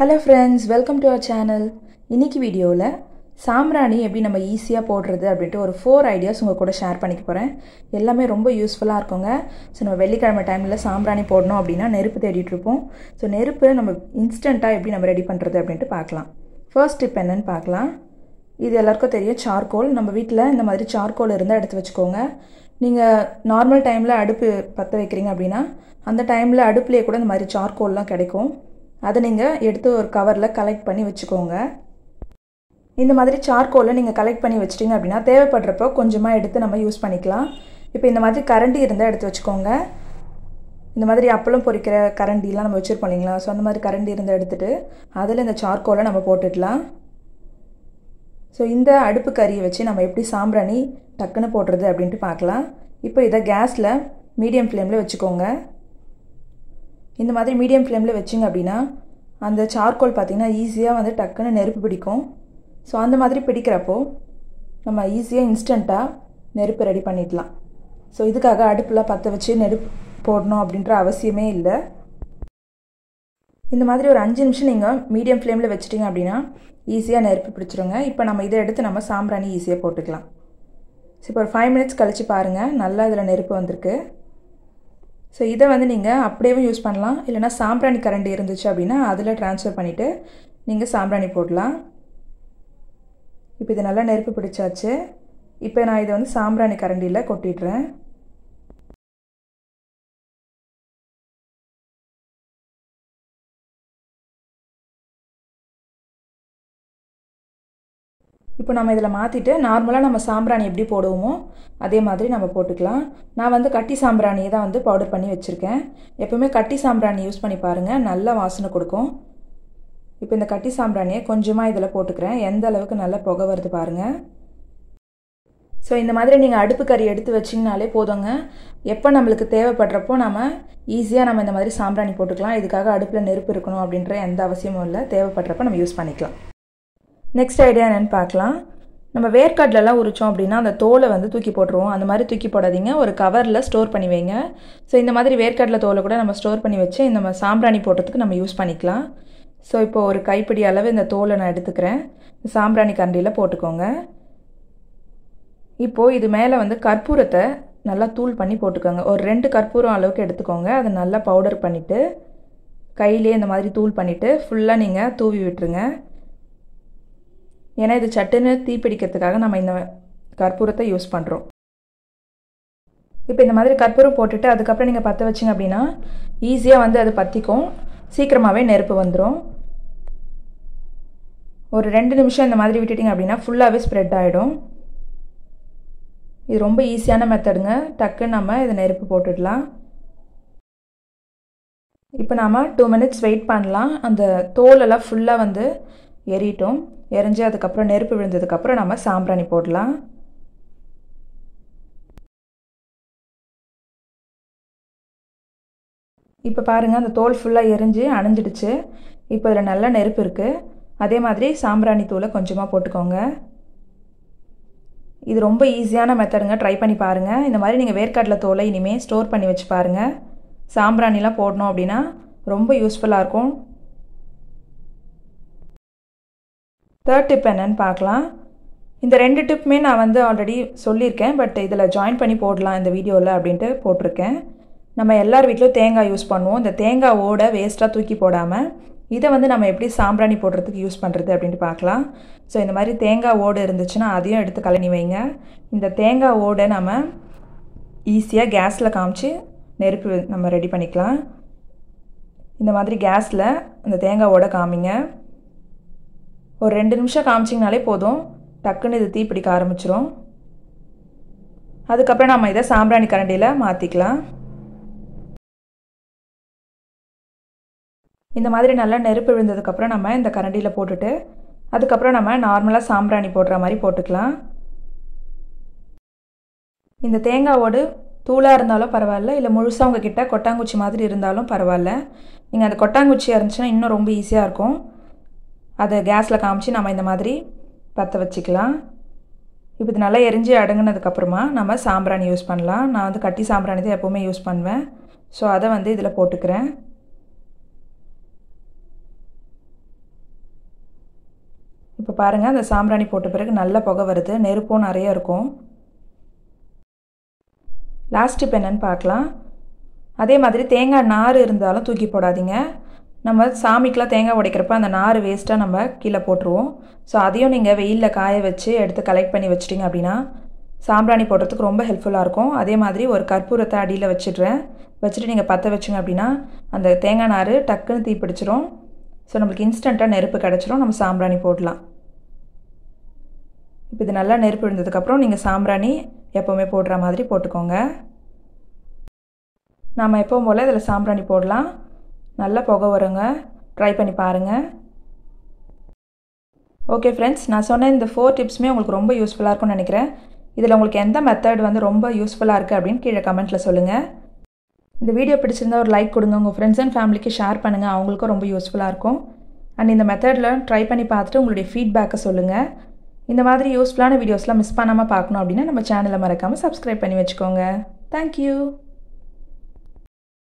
hello friends welcome to our channel இன்னைக்கு வீடியோவில் சாம்பிராணி எப்படி நம்ம ஈஸியாக போடுறது அப்படின்ட்டு ஒரு ஃபோர் ஐடியாஸ் உங்கள் கூட ஷேர் பண்ணிக்க போகிறேன் எல்லாமே ரொம்ப யூஸ்ஃபுல்லாக இருக்குங்க ஸோ நம்ம வெள்ளிக்கிழமை டைமில் சாம்பிராணி போடணும் அப்படின்னா நெருப்பு தேடிட்டு இருப்போம் ஸோ நெருப்பு நம்ம இன்ஸ்டண்ட்டாக எப்படி நம்ம ரெடி பண்ணுறது அப்படின்ட்டு பார்க்கலாம் ஃபர்ஸ்ட் டிப் என்னன்னு பார்க்கலாம் இது எல்லாருக்கும் தெரியும் சார்கோல் நம்ம வீட்டில் இந்த மாதிரி சார்கோல் இருந்தால் எடுத்து வச்சுக்கோங்க நீங்கள் நார்மல் டைமில் அடுப்பு பற்ற வைக்கிறீங்க அப்படின்னா அந்த டைமில் அடுப்புலேயே கூட இந்த மாதிரி சார்கோல்லாம் கிடைக்கும் அதை நீங்கள் எடுத்து ஒரு கவரில் கலெக்ட் பண்ணி வச்சுக்கோங்க இந்த மாதிரி சார்கோலை நீங்கள் கலெக்ட் பண்ணி வச்சிட்டிங்க அப்படின்னா தேவைப்படுறப்போ கொஞ்சமாக எடுத்து நம்ம யூஸ் பண்ணிக்கலாம் இப்போ இந்த மாதிரி கரண்டி இருந்தால் எடுத்து வச்சுக்கோங்க இந்த மாதிரி அப்பளம் பொரிக்கிற கரண்டிலாம் நம்ம வச்சுருப்போம் இல்லைங்களா ஸோ அந்த மாதிரி கரண்டி இருந்தால் எடுத்துகிட்டு அதில் இந்த சார்கோலை நம்ம போட்டுடலாம் ஸோ இந்த அடுப்பு கறியை வச்சு நம்ம எப்படி சாம்பிராணி டக்குன்னு போடுறது அப்படின்ட்டு பார்க்கலாம் இப்போ இதை கேஸில் மீடியம் ஃப்ளேமில் வச்சுக்கோங்க இந்த மாதிரி மீடியம் ஃப்ளேமில் வச்சிங்க அப்படின்னா அந்த சார்கோல் பார்த்திங்கன்னா ஈஸியாக வந்து டக்குன்னு நெருப்பு பிடிக்கும் ஸோ அந்த மாதிரி பிடிக்கிறப்போ நம்ம ஈஸியாக இன்ஸ்டண்ட்டாக நெருப்பு ரெடி பண்ணிடலாம் ஸோ இதுக்காக அடுப்பில் பற்ற வச்சு நெருப்பு போடணும் அப்படின்ற அவசியமே இல்லை இந்த மாதிரி ஒரு அஞ்சு நிமிஷம் நீங்கள் மீடியம் ஃப்ளேமில் வச்சிட்டிங்க அப்படின்னா ஈஸியாக நெருப்பு பிடிச்சிருங்க இப்போ நம்ம இதை எடுத்து நம்ம சாம்பிராணி ஈஸியாக போட்டுக்கலாம் ஸோ இப்போ ஒரு ஃபைவ் மினிட்ஸ் கழித்து பாருங்கள் நல்லா இதில் நெருப்பு வந்திருக்கு ஸோ இதை வந்து நீங்கள் அப்படியே யூஸ் பண்ணலாம் இல்லைனா சாம்பிராணி கரண்டி இருந்துச்சு அப்படின்னா அதில் ட்ரான்ஸ்ஃபர் பண்ணிவிட்டு நீங்கள் சாம்பிராணி போடலாம் இப்போ இது நல்லா நெருப்பு பிடிச்சாச்சு இப்போ நான் இதை வந்து சாம்பிராணி கரண்டியில் கொட்டிடுறேன் இப்போ நம்ம இதில் மாற்றிட்டு நார்மலாக நம்ம சாம்பிராணி எப்படி போடுவோமோ அதே மாதிரி நம்ம போட்டுக்கலாம் நான் வந்து கட்டி சாம்பிராணியை தான் வந்து பவுடர் பண்ணி வச்சுருக்கேன் எப்போவுமே கட்டி சாம்பிராணி யூஸ் பண்ணி பாருங்கள் நல்ல வாசனை கொடுக்கும் இப்போ இந்த கட்டி சாம்பிராணியை கொஞ்சமாக இதில் போட்டுக்கிறேன் எந்த அளவுக்கு நல்ல புகை வருது பாருங்கள் ஸோ இந்த மாதிரி நீங்கள் அடுப்பு கறி எடுத்து வச்சிங்கனாலே போதுங்க எப்போ நம்மளுக்கு தேவைப்படுறப்போ நம்ம ஈஸியாக நம்ம இந்த மாதிரி சாம்பிராணி போட்டுக்கலாம் இதுக்காக அடுப்பில் நெருப்பு இருக்கணும் அப்படின்ற எந்த அவசியமும் இல்லை தேவைப்படுறப்ப நம்ம யூஸ் பண்ணிக்கலாம் நெக்ஸ்ட் ஐடியா என்னென்னு பார்க்கலாம் நம்ம வேர்க்கடலெலாம் உரித்தோம் அப்படின்னா அந்த தோலை வந்து தூக்கி போட்டுருவோம் அந்த மாதிரி தூக்கி போடாதீங்க ஒரு கவரில் ஸ்டோர் பண்ணி வைங்க ஸோ இந்த மாதிரி வேர்க்கடலை தோலை கூட நம்ம ஸ்டோர் பண்ணி வச்சு இந்த சாம்பிராணி போடுறதுக்கு நம்ம யூஸ் பண்ணிக்கலாம் ஸோ இப்போ ஒரு கைப்பிடி அளவு இந்த தோலை நான் எடுத்துக்கிறேன் சாம்பிராணி கரண்டியில் போட்டுக்கோங்க இப்போது இது மேலே வந்து கற்பூரத்தை நல்லா தூள் பண்ணி போட்டுக்கோங்க ஒரு ரெண்டு கற்பூரம் அளவுக்கு எடுத்துக்கோங்க அதை நல்லா பவுடர் பண்ணிவிட்டு கையிலே இந்த மாதிரி தூள் பண்ணிவிட்டு ஃபுல்லாக நீங்கள் தூவி விட்டுருங்க ஏன்னா இது சட்டுன்னு தீப்பிடிக்கிறதுக்காக நம்ம இந்த கற்பூரத்தை யூஸ் பண்ணுறோம் இப்போ இந்த மாதிரி கற்பூரம் போட்டுட்டு அதுக்கப்புறம் நீங்கள் பற்ற வச்சிங்க அப்படின்னா ஈஸியாக வந்து அது பற்றிக்கும் சீக்கிரமாகவே நெருப்பு வந்துடும் ஒரு ரெண்டு நிமிஷம் இந்த மாதிரி விட்டுட்டிங்க அப்படின்னா ஃபுல்லாகவே ஸ்ப்ரெட் ஆகிடும் இது ரொம்ப ஈஸியான மெத்தடுங்க டக்குன்னு நம்ம இதை நெருப்பு போட்டுடலாம் இப்போ நாம் டூ மினிட்ஸ் வெயிட் பண்ணலாம் அந்த தோலெல்லாம் ஃபுல்லாக வந்து எரிட்டும் எரிஞ்சு அதுக்கப்புறம் நெருப்பு விழுந்ததுக்கப்புறம் நம்ம சாம்பிராணி போடலாம் இப்போ பாருங்கள் அந்த தோல் ஃபுல்லாக எரிஞ்சு அணைஞ்சிடுச்சு இப்போ இதில் நல்ல நெருப்பு இருக்குது அதே மாதிரி சாம்பிராணி தூளை கொஞ்சமாக போட்டுக்கோங்க இது ரொம்ப ஈஸியான மெத்தடுங்க ட்ரை பண்ணி பாருங்கள் இந்த மாதிரி நீங்கள் வேர்க்கடலை தோலை இனிமேல் ஸ்டோர் பண்ணி வச்சு பாருங்கள் சாம்பிராணிலாம் போடணும் அப்படின்னா ரொம்ப யூஸ்ஃபுல்லாக இருக்கும் தேர்ட் டிப் என்னன்னு பார்க்கலாம் இந்த ரெண்டு டிப்புமே நான் வந்து ஆல்ரெடி சொல்லியிருக்கேன் பட் இதில் ஜாயின் பண்ணி போடலாம் இந்த வீடியோவில் அப்படின்ட்டு போட்டிருக்கேன் நம்ம எல்லார் வீட்லையும் தேங்காய் யூஸ் பண்ணுவோம் இந்த தேங்காய் ஓட வேஸ்ட்டாக தூக்கி போடாமல் இதை வந்து நம்ம எப்படி சாம்பிராணி போடுறதுக்கு யூஸ் பண்ணுறது அப்படின்ட்டு பார்க்கலாம் ஸோ இந்த மாதிரி தேங்காய் ஓடு இருந்துச்சுன்னா அதையும் எடுத்து கலனி வைங்க இந்த தேங்காய் ஓடை நம்ம ஈஸியாக கேஸில் காமிச்சு நெருப்பு நம்ம ரெடி பண்ணிக்கலாம் இந்த மாதிரி கேஸில் இந்த தேங்காய் ஓடை காமிங்க ஒரு ரெண்டு நிமிஷம் காமிச்சிங்கனாலே போதும் டக்குன்னு இது தீப்பிடிக்க ஆரம்பிச்சிரும் அதுக்கப்புறம் நம்ம இதை சாம்பிராணி கரண்டியில் மாற்றிக்கலாம் இந்த மாதிரி நல்லா நெருப்பு விழுந்ததுக்கப்புறம் நம்ம இந்த கரண்டியில் போட்டுட்டு அதுக்கப்புறம் நம்ம நார்மலாக சாம்பிராணி போடுற மாதிரி போட்டுக்கலாம் இந்த தேங்காவோடு தூளாக இருந்தாலும் பரவாயில்ல இல்லை முழுசாக உங்ககிட்ட கொட்டாங்குச்சி மாதிரி இருந்தாலும் பரவாயில்ல நீங்கள் அந்த கொட்டாங்குச்சியாக இருந்துச்சுன்னா இன்னும் ரொம்ப ஈஸியாக இருக்கும் அதை கேஸில் காமிச்சு நம்ம இந்த மாதிரி பற்ற வச்சுக்கலாம் இப்போ இது நல்லா எரிஞ்சு அடங்கினதுக்கப்புறமா நம்ம சாம்பிராணி யூஸ் பண்ணலாம் நான் வந்து கட்டி சாம்பிராணி தான் எப்போவுமே யூஸ் பண்ணுவேன் ஸோ அதை வந்து இதில் போட்டுக்கிறேன் இப்போ பாருங்கள் அந்த சாம்பிராணி போட்ட பிறகு நல்ல புகை வருது நெருப்பும் நிறைய இருக்கும் லாஸ்ட் டிப் என்னன்னு பார்க்கலாம் அதே மாதிரி தேங்காய் நார் இருந்தாலும் தூக்கி போடாதீங்க நம்ம சாமிக்கெலாம் தேங்காய் உடைக்கிறப்ப அந்த நார் வேஸ்ட்டாக நம்ம கீழே போட்டுருவோம் ஸோ அதையும் நீங்கள் வெயிலில் காய வச்சு எடுத்து கலெக்ட் பண்ணி வச்சிட்டிங்க அப்படின்னா சாம்பிராணி போடுறதுக்கு ரொம்ப ஹெல்ப்ஃபுல்லாக இருக்கும் அதே மாதிரி ஒரு கற்பூரத்தை அடியில் வச்சிடுறேன் வச்சுட்டு நீங்கள் பற்ற வச்சுங்க அப்படின்னா அந்த தேங்காய் நார் டக்குன்னு தீ பிடிச்சிரும் ஸோ நம்மளுக்கு இன்ஸ்டண்ட்டாக நெருப்பு கிடச்சிரும் நம்ம சாம்பிராணி போடலாம் இப்போ இது நல்லா நெருப்பு விழுந்ததுக்கப்புறம் நீங்கள் சாம்பிராணி எப்போவுமே போடுற மாதிரி போட்டுக்கோங்க நாம் எப்பவும் போல் இதில் சாம்பிராணி போடலாம் நல்லா புகை வருங்க ட்ரை பண்ணி பாருங்கள் ஓகே ஃப்ரெண்ட்ஸ் நான் சொன்ன இந்த ஃபோர் டிப்ஸுமே உங்களுக்கு ரொம்ப யூஸ்ஃபுல்லாக இருக்கும்னு நினைக்கிறேன் இதில் உங்களுக்கு எந்த மெத்தட் வந்து ரொம்ப யூஸ்ஃபுல்லாக இருக்குது அப்படின்னு கீழே கமெண்ட்டில் சொல்லுங்கள் இந்த வீடியோ பிடிச்சிருந்தா ஒரு லைக் கொடுங்க உங்கள் ஃப்ரெண்ட்ஸ் அண்ட் ஃபேமிலிக்கு ஷேர் பண்ணுங்கள் அவங்களுக்கும் ரொம்ப யூஸ்ஃபுல்லாக இருக்கும் அண்ட் இந்த மெத்தடில் ட்ரை பண்ணி பார்த்துட்டு உங்களுடைய ஃபீட்பேக்கை சொல்லுங்கள் இந்த மாதிரி யூஸ்ஃபுல்லான வீடியோஸ்லாம் மிஸ் பண்ணாமல் பார்க்கணும் அப்படின்னா நம்ம சேனலை மறக்காமல் சப்ஸ்கிரைப் பண்ணி வச்சுக்கோங்க தேங்க்யூ